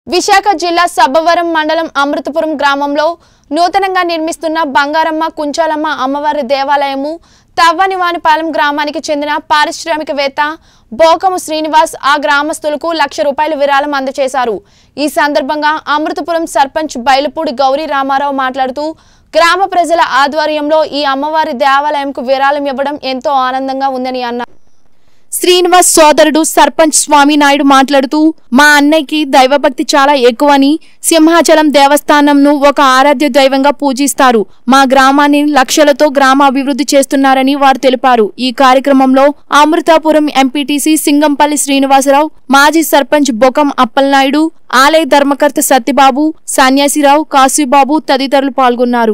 విశాఖ జిల్లా సబ్బవరం మండలం అమృతపురం గ్రామంలో నూతనంగా నిర్మిస్తున్న బంగారమ్మ కుంచాలమ్మ అమ్మవారి దేవాలయము తవ్వనివానిపాలెం గ్రామానికి చెందిన పారిశ్రామికవేత్త బోకము శ్రీనివాస్ ఆ గ్రామస్తులకు లక్ష రూపాయల విరాళం అందజేశారు ఈ సందర్భంగా అమృతపురం సర్పంచ్ బయలుపూడి గౌరీ రామారావు మాట్లాడుతూ గ్రామ ప్రజల ఆధ్వర్యంలో ఈ అమ్మవారి దేవాలయంకు విరాళం ఇవ్వడం ఎంతో ఆనందంగా ఉందని అన్నారు శ్రీనివాస్ సోదరుడు సర్పంచ్ స్వామినాయుడు మాట్లాడుతూ మా అన్నయ్యకి దైవభక్తి చాలా ఎక్కువని సింహాచలం దేవస్థానంను ఒక ఆరాధ్య దైవంగా పూజిస్తారు మా గ్రామాన్ని లక్షలతో గ్రామ అభివృద్ధి చేస్తున్నారని వారు తెలిపారు ఈ కార్యక్రమంలో అమృతాపురం ఎంపీటీసీ సింగంపల్లి శ్రీనివాసరావు మాజీ సర్పంచ్ బొకం అప్పలనాయుడు ఆలయ ధర్మకర్త సత్యబాబు సన్యాసిరావు కాశీబాబు తదితరులు పాల్గొన్నారు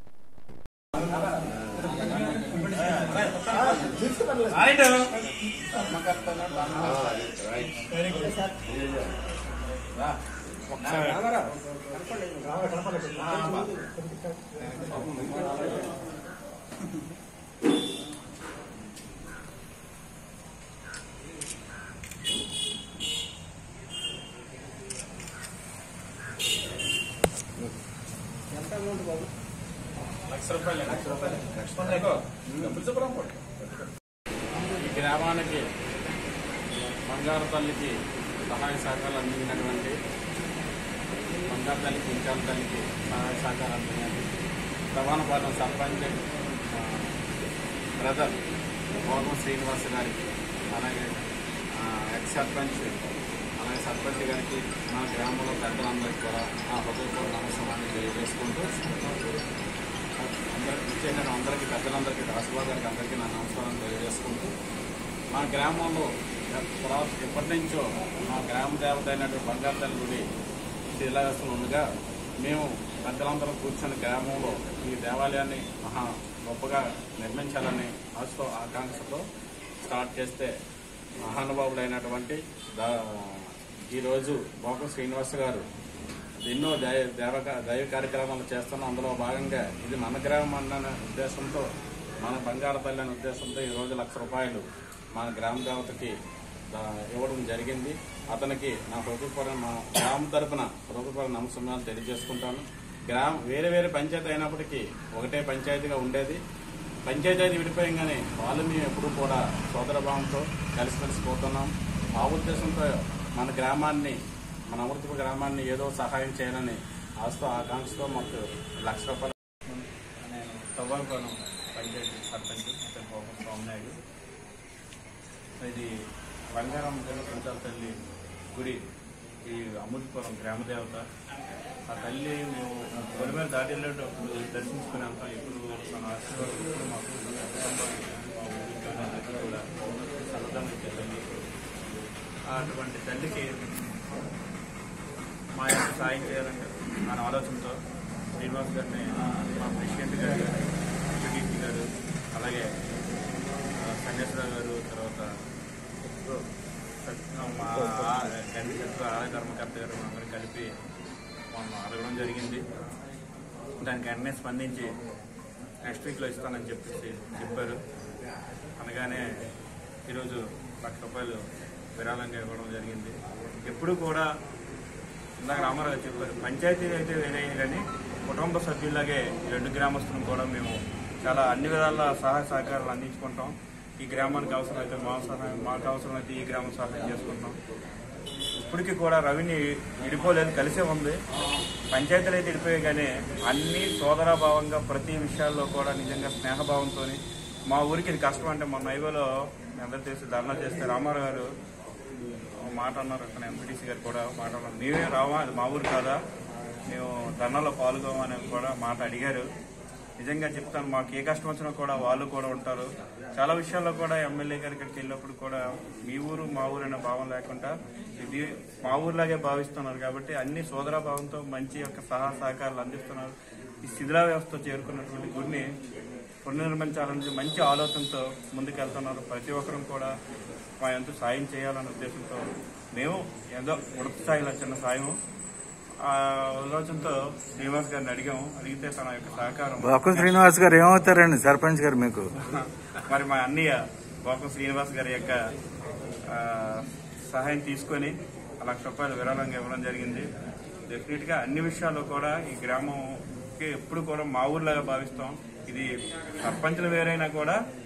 ఈ గ్రామానికి బంగారు తల్లికి సహాయ సహకారాలు అందించినటువంటి బంగారు తల్లికి ఇంకాల తల్లికి సహాయ సహకారాలు అందించాలి రవాణాపాలెం సర్పంచ్ ఆ, బ్రదర్ భోగం శ్రీనివాస్ గారికి అలాగే ఆ, ఎక్స్ సర్పంచ్ అలాగే సర్పంచ్ గారికి మా గ్రామంలో పెద్దలందరికీ కూడా నా హృదయపూర్వక నమస్కారాన్ని తెలియజేసుకుంటూ అందరికి ముఖ్యంగా అందరికీ పెద్దలందరికీ రాజుబాబు గారికి అందరికీ నా నమస్కారం తెలియజేసుకుంటూ మా గ్రామంలో తర్వాత ఎప్పటి నుంచో మా గ్రామ దేవత అయినటువంటి బంగారు తల్లి గుడి శిలావేస్తులు ఉండగా మేము పెద్దలందరం కూర్చొని గ్రామంలో ఈ దేవాలయాన్ని మహా గొప్పగా నిర్మించాలని ఆశతో ఆకాంక్షతో స్టార్ట్ చేస్తే మహానుభావుడైనటువంటి దా- ఈరోజు బోకం శ్రీనివాస్ గారు ఎన్నో దైవ దేవ- దైవ కార్యక్రమాలు చేస్తున్నాం అందులో భాగంగా ఇది మన గ్రామం అన్న ఉద్దేశంతో మన బంగారు తల్లి అనే ఉద్దేశంతో ఈ రోజు లక్ష రూపాయలు మన గ్రామ దేవతకి దా- ఇవ్వడం జరిగింది అతనికి నా హృదయపూర్వక మా గ్రామం తరపున హృదయపూర్వక నమస్కారాలు తెలియజేసుకుంటాను గ్రామ వేరే వేరే పంచాయతీ అయినప్పటికీ ఒకటే పంచాయతీగా ఉండేది పంచాయతీ అయితే విడిపోయంగానే వాళ్ళు మేము ఎప్పుడూ కూడా సోదరభావంతో కలిసిమెలిసి పోతున్నాం ఆ ఉద్దేశంతో మన గ్రామాన్ని మన అమృతపు గ్రామాన్ని ఏదో సహాయం చేయాలని ఆశతో ఆకాంక్షతో మాకు లక్ష రూపాయలు నేను తవ్వాలకోణం పంచాయతీ సర్పంచ్ అతని కోపం స్వామినాయుడు ఇది బంగారం కుంచాల తల్లి గుడి ఈ అమృతపురం గ్రామ దేవత ఆ తల్లి మేము గొడవ మీద దాటి వెళ్ళేటప్పుడు దర్శించుకునేంత ఇప్పుడు తన ఆశీర్వాదం ఎప్పుడు మాకు మా కుటుంబానికి మా ఊరికి కానీ అందరికీ కూడా సన్నదానం ఇచ్చే తల్లి అటువంటి తల్లికి మా యొక్క సాయం చేయాలని మన ఆలోచనతో శ్రీనివాస్ గారిని మా ప్రెసిడెంట్ గారు ఎంపీటీసీ గారు అలాగే ఆ, సన్యాసరావు గారు తర్వాత సత్- మా గండి ఆలయ ధర్మకర్త గారు అందరం కలిపి మనం అడగడం జరిగింది దానికి వెంటనే స్పందించి నెక్స్ట్ వీక్లో ఇస్తానని చెప్పేసి చెప్పారు అనగానే ఈరోజు లక్ష రూపాయలు విరాళంగా ఇవ్వడం జరిగింది ఎప్పుడు కూడా ఇందాక రామారావు గారు చెప్పారు పంచాయతీలు అయితే వేరే కానీ కుటుంబ సభ్యులాగే ఈ రెండు గ్రామస్తులను కూడా మేము చాలా అన్ని విధాల సహాయ సహకారాలు అందించుకుంటాం ఈ గ్రామానికి అవసరమైతే మా సహాయం మాకు అవసరమైతే ఈ గ్రామం సహాయం చేసుకుంటాం ఇప్పటికీ కూడా రెవెన్యూ విడిపోలేదు కలిసే ఉంది పంచాయతీలు అయితే విడిపోయాయి కానీ అన్ని సోదరాభావంగా ప్రతి విషయాల్లో కూడా నిజంగా స్నేహభావంతో మా ఊరికి ఇది కష్టం అంటే మొన్న ఐవోలో మీ అందరూ తెలిసి ధర్నా చేస్తే రామారావు గారు ఒక మాట అన్నారు అక్కడ ఎంపీటీసీ గారు కూడా మాట అన్నారు మేమే రావా అది మా ఊరు కాదా మేము ధర్నాలో పాల్గొమని కూడా మాట అడిగారు నిజంగా చెప్తాను మాకు ఏ కష్టం వచ్చినా కూడా వాళ్ళు కూడా ఉంటారు చాలా విషయాల్లో కూడా ఎమ్మెల్యే గారి ఇక్కడికి వెళ్ళినప్పుడు కూడా మీ ఊరు మా ఊరు అనే భావం లేకుండా ఇది మా ఊర్లాగే భావిస్తున్నారు కాబట్టి అన్ని సోదర భావంతో మంచి యొక్క సహా సహకారాలు అందిస్తున్నారు ఈ శిథిలా వ్యవస్థ చేరుకున్నటువంటి గుడిని పునర్నిర్మించాలని మంచి ఆలోచనతో ముందుకెళ్తున్నారు ప్రతి ఒక్కరూ కూడా మా ఎంతో సాయం చేయాలనే ఉద్దేశంతో మేము ఏదో ఉడత స్థాయిలో చిన్న సాయం ఆ ఆలోచనతో శ్రీనివాస్ గారిని అడిగాము అడిగితే తన యొక్క సహకారం బొక్క శ్రీనివాస్ గారు ఏమవుతారండి సర్పంచ్ గారు మీకు మరి మా అన్నయ్య బోకం శ్రీనివాస్ గారి యొక్క ఆ, సహాయం తీసుకొని లక్ష రూపాయలు విరాళంగా ఇవ్వడం జరిగింది డెఫినెట్ గా అన్ని విషయాల్లో కూడా ఈ గ్రామంకి ఎప్పుడు కూడా మా ఊర్లాగా భావిస్తాం ఇది సర్పంచులు వేరైనా కూడా